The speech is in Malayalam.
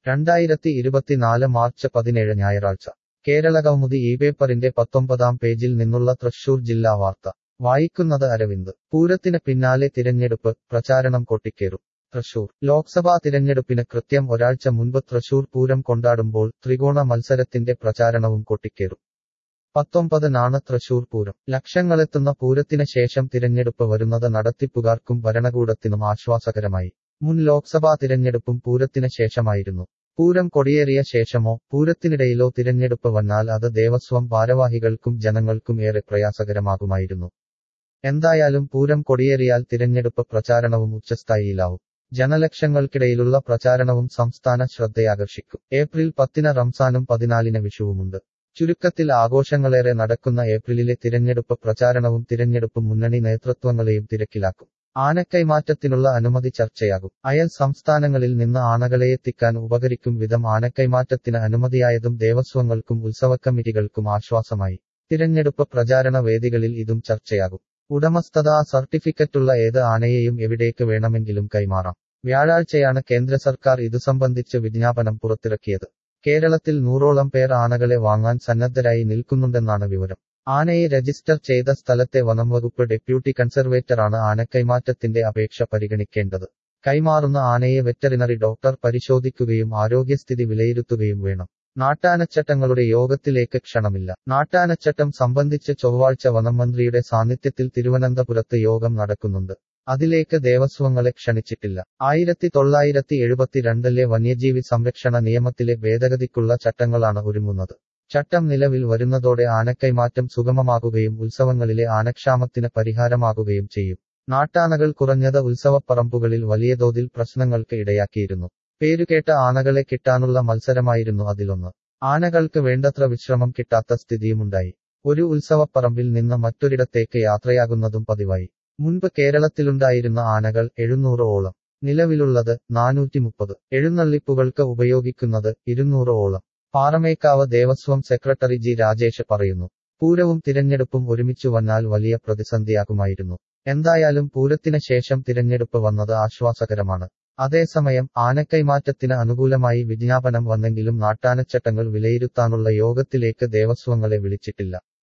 രണ്ടായിരത്തി ഇരുപത്തിനാല് മാർച്ച് പതിനേഴ് ഞായറാഴ്ച കേരളകൗമുദി ഈ പേപ്പറിന്റെ പത്തൊമ്പതാം പേജിൽ നിന്നുള്ള തൃശൂർ ജില്ലാ വാർത്ത വായിക്കുന്നത് അരവിന്ദ് പൂരത്തിന് പിന്നാലെ തിരഞ്ഞെടുപ്പ് പ്രചാരണം കൊട്ടിക്കേറും തൃശൂർ ലോക്സഭാ തിരഞ്ഞെടുപ്പിന് കൃത്യം ഒരാഴ്ച മുൻപ് തൃശൂർ പൂരം കൊണ്ടാടുമ്പോൾ ത്രികോണ മത്സരത്തിന്റെ പ്രചാരണവും കൊട്ടിക്കേറും പത്തൊമ്പതിനാണ് തൃശൂർ പൂരം ലക്ഷങ്ങളെത്തുന്ന പൂരത്തിന് ശേഷം തിരഞ്ഞെടുപ്പ് വരുന്നത് നടത്തിപ്പുകാർക്കും ഭരണകൂടത്തിനും ആശ്വാസകരമായി മുൻ ലോക്സഭാ തിരഞ്ഞെടുപ്പും പൂരത്തിന് ശേഷമായിരുന്നു പൂരം കൊടിയേറിയ ശേഷമോ പൂരത്തിനിടയിലോ തിരഞ്ഞെടുപ്പ് വന്നാൽ അത് ദേവസ്വം ഭാരവാഹികൾക്കും ജനങ്ങൾക്കും ഏറെ പ്രയാസകരമാകുമായിരുന്നു എന്തായാലും പൂരം കൊടിയേറിയാൽ തിരഞ്ഞെടുപ്പ് പ്രചാരണവും ഉച്ചസ്ഥായിയിലാവും ജനലക്ഷങ്ങൾക്കിടയിലുള്ള പ്രചാരണവും സംസ്ഥാന ശ്രദ്ധയാകർഷിക്കും ഏപ്രിൽ പത്തിന് റംസാനും പതിനാലിന് വിഷുവുമുണ്ട് ചുരുക്കത്തിൽ ആഘോഷങ്ങളേറെ നടക്കുന്ന ഏപ്രിലിലെ തിരഞ്ഞെടുപ്പ് പ്രചാരണവും തിരഞ്ഞെടുപ്പ് മുന്നണി നേതൃത്വങ്ങളെയും തിരക്കിലാക്കും ആനക്കൈമാറ്റത്തിനുള്ള അനുമതി ചർച്ചയാകും അയൽ സംസ്ഥാനങ്ങളിൽ നിന്ന് ആനകളെയെത്തിക്കാൻ ഉപകരിക്കും വിധം ആനക്കൈമാറ്റത്തിന് അനുമതിയായതും ദേവസ്വങ്ങൾക്കും ഉത്സവക്കമ്മിറ്റികൾക്കും ആശ്വാസമായി തിരഞ്ഞെടുപ്പ് പ്രചാരണ വേദികളിൽ ഇതും ചർച്ചയാകും ഉടമസ്ഥതാ സർട്ടിഫിക്കറ്റുള്ള ഏത് ആനയെയും എവിടേക്ക് വേണമെങ്കിലും കൈമാറാം വ്യാഴാഴ്ചയാണ് കേന്ദ്ര സർക്കാർ ഇതു സംബന്ധിച്ച് വിജ്ഞാപനം പുറത്തിറക്കിയത് കേരളത്തിൽ നൂറോളം പേർ ആനകളെ വാങ്ങാൻ സന്നദ്ധരായി നിൽക്കുന്നുണ്ടെന്നാണ് വിവരം ആനയെ രജിസ്റ്റർ ചെയ്ത സ്ഥലത്തെ വനംവകുപ്പ് ഡെപ്യൂട്ടി കൺസർവേറ്ററാണ് ആനക്കൈമാറ്റത്തിന്റെ അപേക്ഷ പരിഗണിക്കേണ്ടത് കൈമാറുന്ന ആനയെ വെറ്ററിനറി ഡോക്ടർ പരിശോധിക്കുകയും ആരോഗ്യസ്ഥിതി വിലയിരുത്തുകയും വേണം നാട്ടാനച്ചട്ടങ്ങളുടെ യോഗത്തിലേക്ക് ക്ഷണമില്ല നാട്ടാനച്ചട്ടം സംബന്ധിച്ച് ചൊവ്വാഴ്ച വനംമന്ത്രിയുടെ സാന്നിധ്യത്തിൽ തിരുവനന്തപുരത്ത് യോഗം നടക്കുന്നുണ്ട് അതിലേക്ക് ദേവസ്വങ്ങളെ ക്ഷണിച്ചിട്ടില്ല ആയിരത്തി തൊള്ളായിരത്തി എഴുപത്തിരണ്ടിലെ വന്യജീവി സംരക്ഷണ നിയമത്തിലെ ഭേദഗതിക്കുള്ള ചട്ടങ്ങളാണ് ഒരുങ്ങുന്നത് ചട്ടം നിലവിൽ വരുന്നതോടെ ആനക്കൈമാറ്റം സുഗമമാകുകയും ഉത്സവങ്ങളിലെ ആനക്ഷാമത്തിന് പരിഹാരമാകുകയും ചെയ്യും നാട്ടാനകൾ കുറഞ്ഞത് ഉത്സവപ്പറമ്പുകളിൽ വലിയ തോതിൽ പ്രശ്നങ്ങൾക്ക് ഇടയാക്കിയിരുന്നു പേരുകേട്ട ആനകളെ കിട്ടാനുള്ള മത്സരമായിരുന്നു അതിലൊന്ന് ആനകൾക്ക് വേണ്ടത്ര വിശ്രമം കിട്ടാത്ത സ്ഥിതിയുമുണ്ടായി ഒരു ഉത്സവപ്പറമ്പിൽ നിന്ന് മറ്റൊരിടത്തേക്ക് യാത്രയാകുന്നതും പതിവായി മുൻപ് കേരളത്തിലുണ്ടായിരുന്ന ആനകൾ എഴുന്നൂറ് ഓളം നിലവിലുള്ളത് നാനൂറ്റി മുപ്പത് എഴുന്നള്ളിപ്പുകൾക്ക് ഉപയോഗിക്കുന്നത് ഇരുന്നൂറ് ഓളം പാറമേക്കാവ് ദേവസ്വം സെക്രട്ടറി ജി രാജേഷ് പറയുന്നു പൂരവും തിരഞ്ഞെടുപ്പും ഒരുമിച്ചു വന്നാൽ വലിയ പ്രതിസന്ധിയാകുമായിരുന്നു എന്തായാലും പൂരത്തിന് ശേഷം തിരഞ്ഞെടുപ്പ് വന്നത് ആശ്വാസകരമാണ് അതേസമയം ആനക്കൈമാറ്റത്തിന് അനുകൂലമായി വിജ്ഞാപനം വന്നെങ്കിലും നാട്ടാനച്ചട്ടങ്ങൾ വിലയിരുത്താനുള്ള യോഗത്തിലേക്ക് ദേവസ്വങ്ങളെ വിളിച്ചിട്ടില്ല